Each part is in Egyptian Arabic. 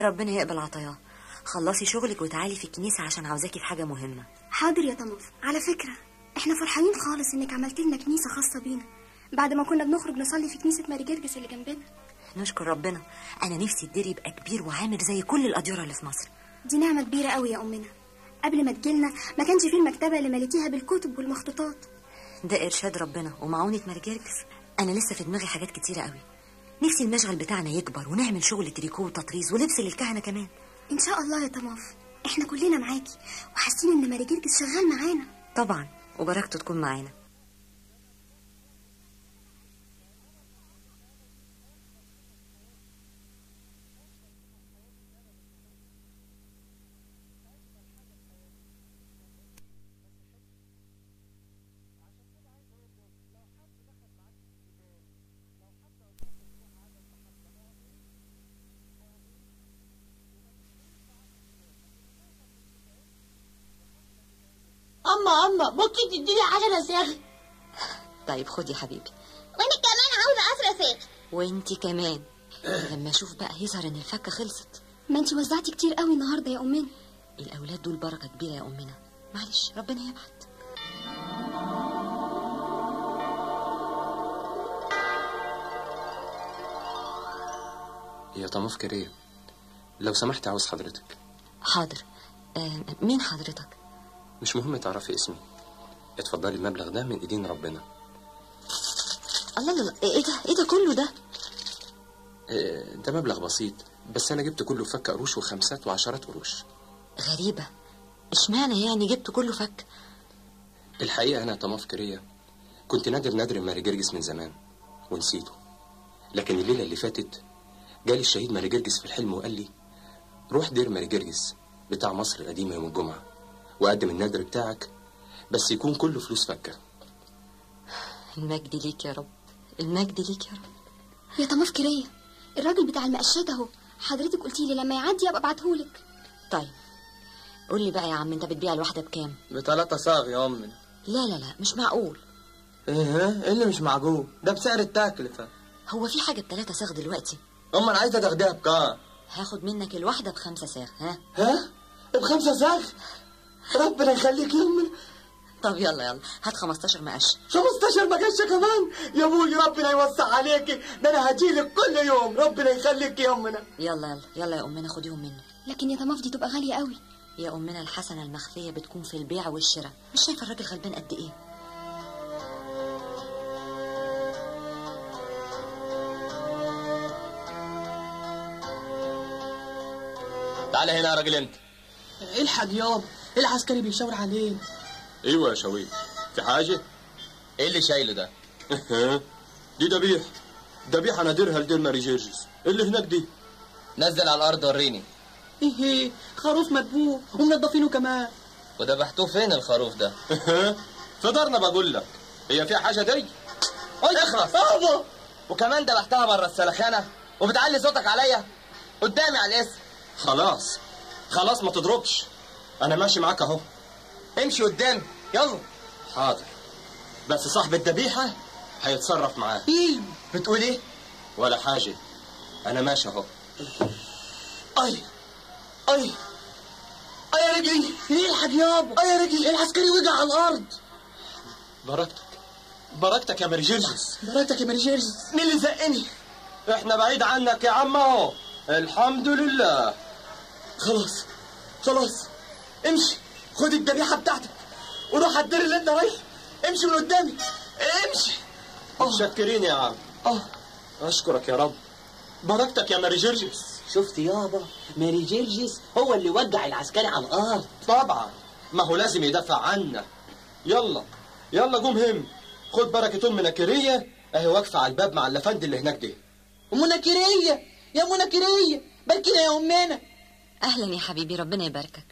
ربنا يقبل عطاياه خلصي شغلك وتعالي في الكنيسة عشان عاوزاكي في حاجة مهمة حاضر يا طماف على فكرة احنا فرحانين خالص انك عملت لنا كنيسة خاصة بينا بعد ما كنا بنخرج نصلي في كنيسة ماري جرجس اللي جنبنا نشكر ربنا أنا نفسي الدير يبقى كبير وعامر زي كل الأديرة اللي في مصر دي نعمة كبيرة قوي يا أمنا قبل ما تجيلنا ما كانش فيه المكتبة اللي مليتيها بالكتب والمخطوطات ده إرشاد ربنا ومعونة مارجرجس أنا لسه في دماغي حاجات كتيرة قوي نفسي المشغل بتاعنا يكبر ونعمل شغل تريكو وتطريز ولبس للكهنة كمان إن شاء الله يا طماف احنا كلنا معاكي وحاسين إن ماري جرجس شغال معانا طبعا وبركته تكون معانا اما اما ممكن تديني عشرة صاغ طيب خدي يا حبيبي وانا كمان عاوزة عشرة صاغ وانتي كمان لما اشوف بقى يظهر ان الفكة خلصت ما انت وزعتي كتير قوي النهاردة يا أمنا الأولاد دول بركة كبيرة يا أمنا معلش ربنا يبعت يا طموف كريم لو سمحت عاوز حضرتك حاضر آه مين حضرتك مش مهم تعرفي اسمي اتفضلي المبلغ ده من ايدين ربنا الله الله ايه ده ايه ده كله ده آه، ده مبلغ بسيط بس انا جبت كله فك قروش وخمسات وعشرات قروش غريبة اشمعنى يعني جبت كله فك الحقيقة أنا طماف كرية كنت نادر نادر ماري جرجس من زمان ونسيته لكن الليلة اللي فاتت جالي الشهيد ماري جرجس في الحلم وقال لي روح دير ماري جرجس بتاع مصر القديمة يوم الجمعة وقدم النادر بتاعك بس يكون كله فلوس فكة المجد ليك يا رب المجد ليك يا رب يا طماف كرية الراجل بتاع المقشات اهو حضرتك قلتي لي لما يعدي ابقى ابعتهولك طيب قول لي بقى يا عم انت بتبيع الواحدة بكام بتلاتة صاغ يا أمنا لا لا لا مش معقول ايه ايه اللي مش معقول ده بسعر التكلفة هو في حاجة بتلاتة صاغ دلوقتي أما أنا عايزة تاخديها بكام هاخد منك الواحدة بخمسة صاغ ها ها بخمسة صاغ ربنا يخليك يا أمنا طب يلا يلا هات 15 مقش 15 مقشة كمان يا ابوي ربنا يوسع عليكي ده أنا هجيلك كل يوم ربنا يخليك يا أمنا يلا يلا يلا يا أمنا خديهم منه لكن يا طماف دي تبقى غالية قوي يا أمنا الحسنة المخفية بتكون في البيع والشراء مش شايفة الراجل غلبان قد إيه تعالى هنا يا راجل أنت الحق يابا العسكري بيشاور علينا ايوه يا شويق في حاجة؟ إيه اللي شايله ده دي دبيح دبيح انا ديرها لدير ماري جيرجس اللي هناك دي نزل على الأرض وريني ايه ايه خروف مدبوح ومنضفينه كمان وذبحتوه فين الخروف ده في دارنا بقول لك هي فيها حاجة دي اخرس بابا وكمان ذبحتها بره السلخانة وبتعلي صوتك عليا قدامي على الاسم خلاص خلاص ما تضربش انا ماشي معاك اهو امشي قدامي يلا حاضر بس صاحب الذبيحة هيتصرف معاه ايه بتقول ايه ولا حاجة انا ماشي اهو اي اي اي يا رجلي الحق يابا اي يا رجلي العسكري وقع على الارض بركتك بركتك يا ماري جيرجس براتك يا ماري جيرجس مين اللي زقني احنا بعيد عنك يا عم اهو الحمد لله خلاص خلاص امشي خد الذبيحه بتاعتك وروح على الدير اللي انت رايح امشي من قدامي امشي متشكرين يا عم اه اشكرك يا رب بركتك يا ماري جيرجس شفت يابا ماري جيرجس هو اللي وقع العسكري على الارض طبعا ما هو لازم يدافع عنا يلا يلا قوم هم خد بركة أمنا كرية أهي واقفة على الباب مع اللفند اللي هناك دي منكرية يا منكرية باركنا يا امنا أهلا يا حبيبي ربنا يباركك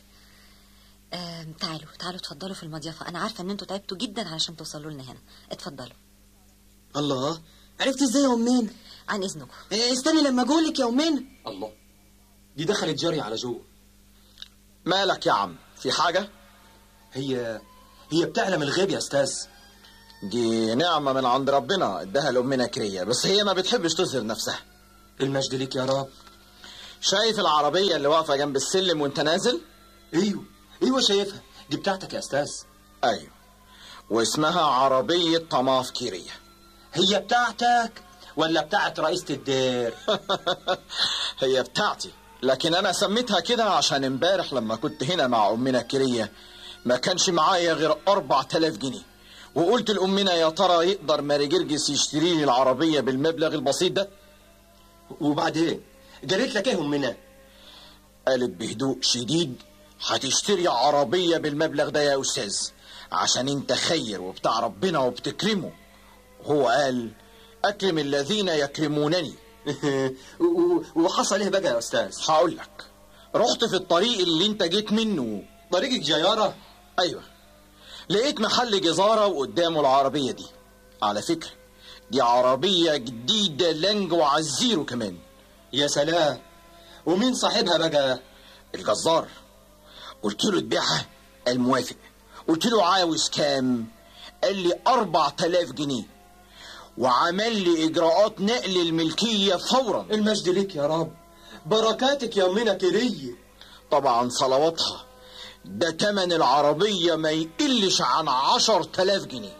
آه تعالوا تعالوا اتفضلوا في المضيافة أنا عارفة إن أنتوا تعبتوا جدا علشان توصلوا لنا هنا اتفضلوا الله عرفت ازاي يا امنا عن إذنكم إيه، استني لما اقولك يا امنا الله دي دخلت جري على جوه مالك يا عم في حاجه هي هي بتعلم الغيب يا أستاذ دي نعمة من عند ربنا اداها لأمنا كرية بس هي ما بتحبش تظهر نفسها المجد ليك يا رب شايف العربية اللي واقفة جنب السلم وانت نازل؟ ايوه ايوه شايفها دي بتاعتك يا استاذ ايوه واسمها عربية طماف كيرية هي بتاعتك ولا بتاعت رئيسة الدير هي بتاعتي لكن انا سميتها كده عشان امبارح لما كنت هنا مع امنا كيرية ما كانش معايا غير اربع تلاف جنيه وقلت لامنا يا ترى يقدر ماري جرجس يشتري لي العربية بالمبلغ البسيط ده وبعدين جريت لك ايه امنا قالت بهدوء شديد هتشتري عربية بالمبلغ ده يا أستاذ عشان انت خير وبتاع ربنا وبتكرمه هو قال أكرم الذين يكرمونني و- و- وحصل ايه بقى يا استاذ هقول لك رحت في الطريق اللي انت جيت منه طريق الجيارة ايوه لقيت محل جزارة وقدامه العربية دي على فكرة دي عربية جديدة لانج وعزيرو كمان يا سلام ومين صاحبها بقى الجزار قلت له تبيعها الموافق قلت له عاوز كام قال لي أربع تلاف جنيه وعمل لي إجراءات نقل الملكية فورا المجد ليك يا رب بركاتك يا امنا كيرية طبعا صلواتها ده تمن العربية ما يقلش عن عشر تلاف جنيه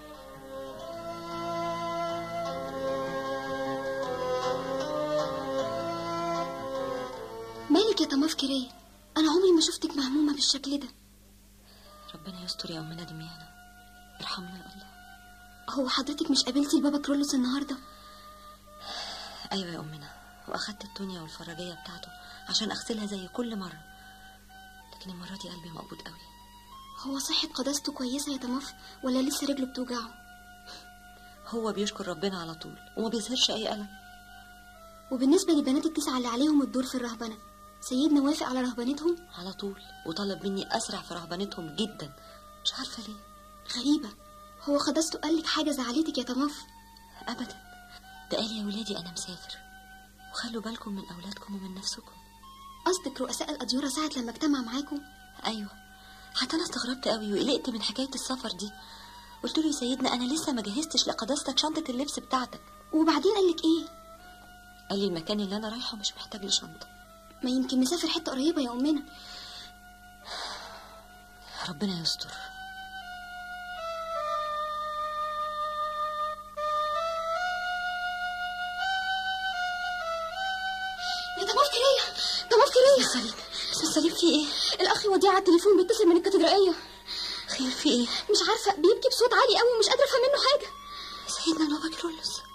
مالك يا طماف كيرية انا عمري ما شفتك مهمومة بالشكل ده ربنا يستر يا امنا دميانة ارحمنا يا الله هو حضرتك مش قابلتي البابا كرولوس النهارده ايوه يا امنا واخدت الدنيا والفرجيه بتاعته عشان اغسلها زي كل مره لكن المره دي قلبي مقبوض قوي هو صحة قداسته كويسة يا طماف ولا لسه رجله بتوجعه هو بيشكر ربنا على طول وما بيظهرش اي الم وبالنسبة للبنات التسعة اللي عليهم الدور في الرهبنة سيدنا وافق على رهبنتهم على طول وطلب مني اسرع في رهبنتهم جدا مش عارفه ليه غريبة هو قداسته قالك حاجة زعلتك يا طماف ابدا ده قال يا ولادي انا مسافر وخلوا بالكم من اولادكم ومن نفسكم قصدك رؤساء الأديرة ساعة لما اجتمع معاكم ايوه حتى انا استغربت قوي وقلقت من حكايه السفر دي قلت له يا سيدنا انا لسه ما جهزتش لقداستك شنطه اللبس بتاعتك وبعدين قالك ايه قال لي المكان اللي انا رايحه مش محتاج لشنطه ما يمكن مسافر حتة قريبة يا أمنا ربنا يستر يا طماف كرية طماف كرية صليب بس الصليب فيه ايه الأخ وديع على التليفون بيتصل من الكاتدرائية خير فيه ايه مش عارفة بيبكي بصوت عالي قوي ومش قادرة أفهم منه حاجة سيدنا البابا كرولوس